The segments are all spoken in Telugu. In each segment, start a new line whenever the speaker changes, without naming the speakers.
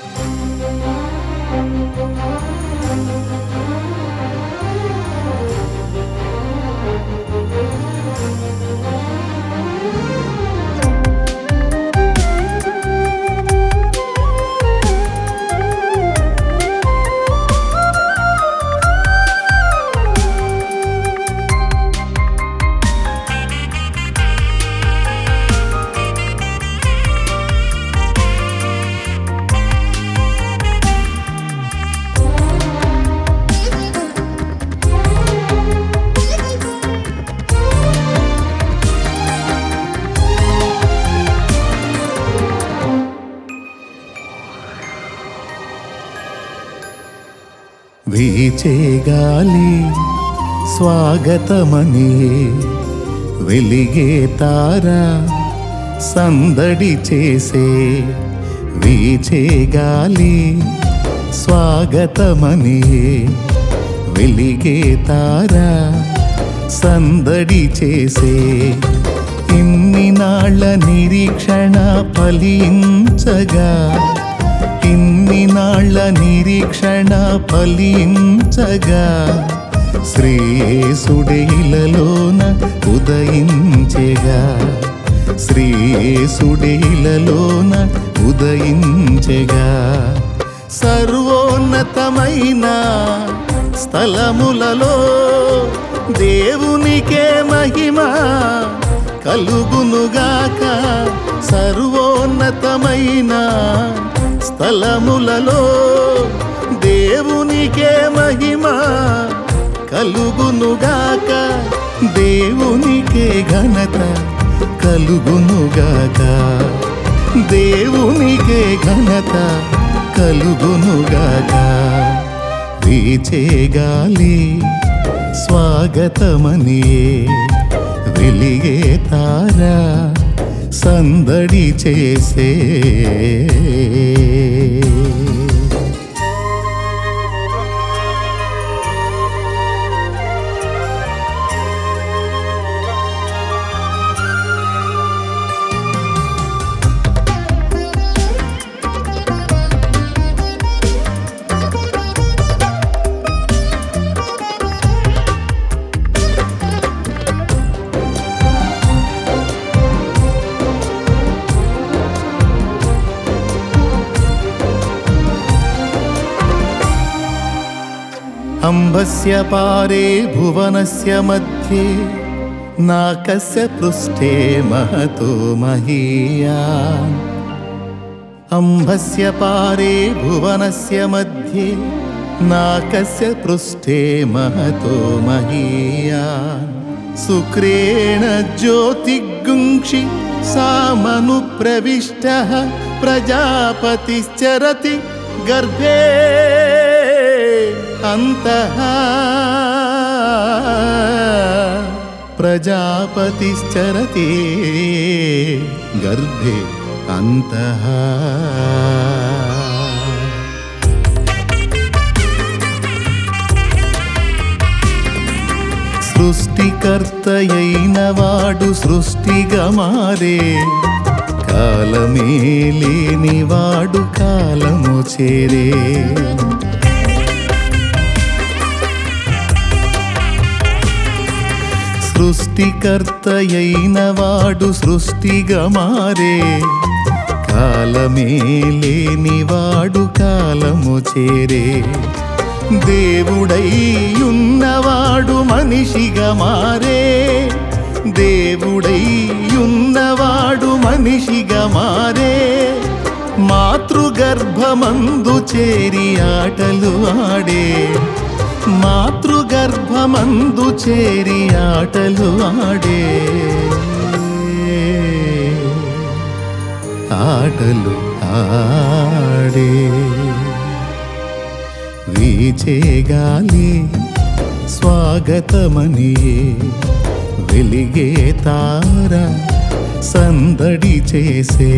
వీచే గాలి స్వాగతమని వెలిగే తార సందడి చేసే వీచే గాలి స్వాగతమని వెలిగే తార సందడి చేసే ఇన్ని నాళ్ళ నిరీక్షణ ఫలించగా ఇన్ని నాళ్ళ నిరీక్షణ ఫలించగా శ్రీయేసుడేలలోన ఉదయించెగా శ్రీయేసుడేలలోన ఉదయించెగా సర్వోన్నతమైన స్థలములలో దేవునికే మహిమ కలుగునుగాక సర్వోన్నతమైన స్థలములలో దేవునికే మహిమ కలుగునుగాక దేవునికే ఘనత కలుగునుగాక దేవునికే ఘనత కలుగునుగాక వీచే గాలి స్వాగతమనియే వెలిగే తార సందడి చేసే अम्बस्य पारे भुवनस्य मध्ये नाकस्य पृष्ठे महतो महीयान् अम्भस्य पारे भुवनस्य मध्ये नाकस्य पृष्ठे महतो महीयान् शुक्रेण ज्योतिगुंक्षि सामनुप्रविष्टः प्रजापतिश्चरति गर्भे अन्तः प्रजापतिश्चरति गर्भे अन्तः సృష్టికర్తయైన వాడు సృష్టిగా మారే కాలమే లేని వాడు కాలము చేరే సృష్టికర్తయైన వాడు సృష్టిగా మారే కాలమే లేని వాడు కాలము చేరే దేవుడై ఉన్నవాడు మనిషిగా మారే దేవుడై ఉన్నవాడు మనిషిగా మారే మాతృగర్భమందు చేరి ఆటలు ఆడే మాతృగర్భమందు చేరి ఆటలు ఆడే ఆటలు ఆడే వీచే గాలి స్వాగతమనియే వెలిగే తార సందడి చేసే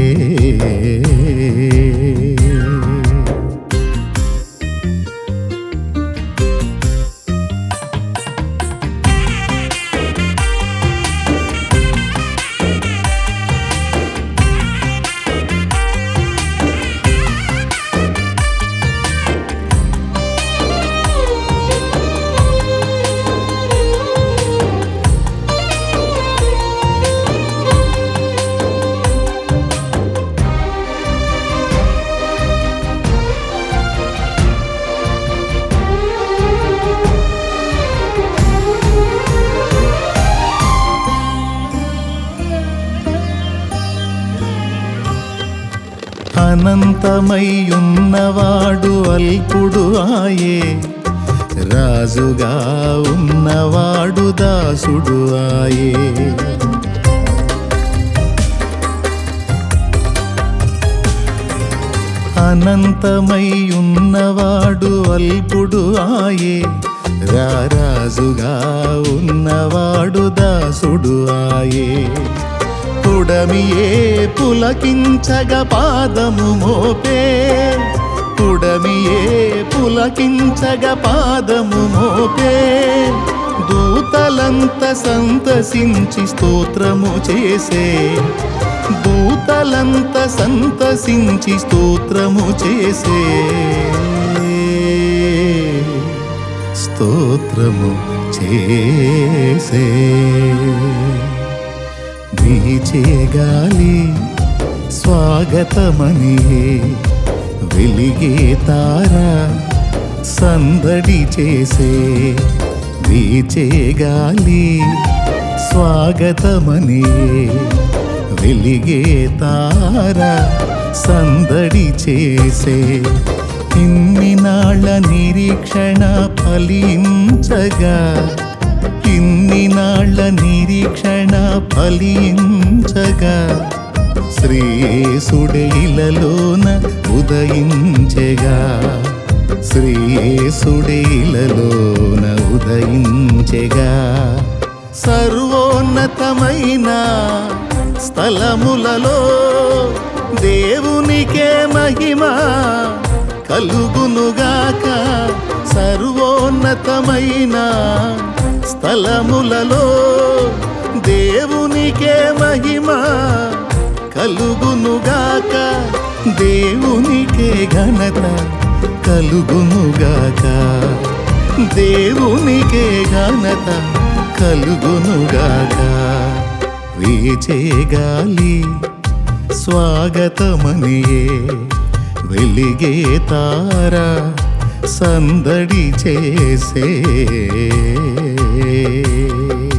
అనంతమై ఉన్నవాడు అల్పుడు ఆయే రాజుగా ఉన్నవాడు దాసుడు ఆయే అనంతమై ఉన్నవాడు అల్పుడు ఆయే రారాజుగా ఉన్నవాడు దాసుడు ఆయే పుడమియే పులకించగ పాదము మోపే పుడమియే పులకించగ పాదము మోపే దూతలంత సంతసించి స్తోత్రము చేసే దూతలంత సంతసించి స్తోత్రము చేసే స్తోత్రము చేసే వీచే గాలి స్వాగతమని వెలిగే తార సందడి చేసే వీచే గాలి స్వాగతమని వెలిగే తార సందడి చేసే ఇన్ని నాళ్ళ నిరీక్షణ ఫలించగా ఇన్ని నాళ్ళ నిరీక్షణ ఫలించగా శ్రీయేసుడే ఇలలోన ఉదయించెగా శ్రీయేసుడే ఇలలోన ఉదయించెగా సర్వోన్నతమైన స్థలములలో దేవునికే మహిమ కలుగునుగాక సర్వోన్నతమైన స్థలములలో దేవునికే మహిమ కలుగునుగాక దేవునికే ఘనత కలుగునుగాక దేవునికే ఘనత కలుగునుగాక వీచే గాలి స్వాగతమనియే వెలిగే తార సందడి చేసే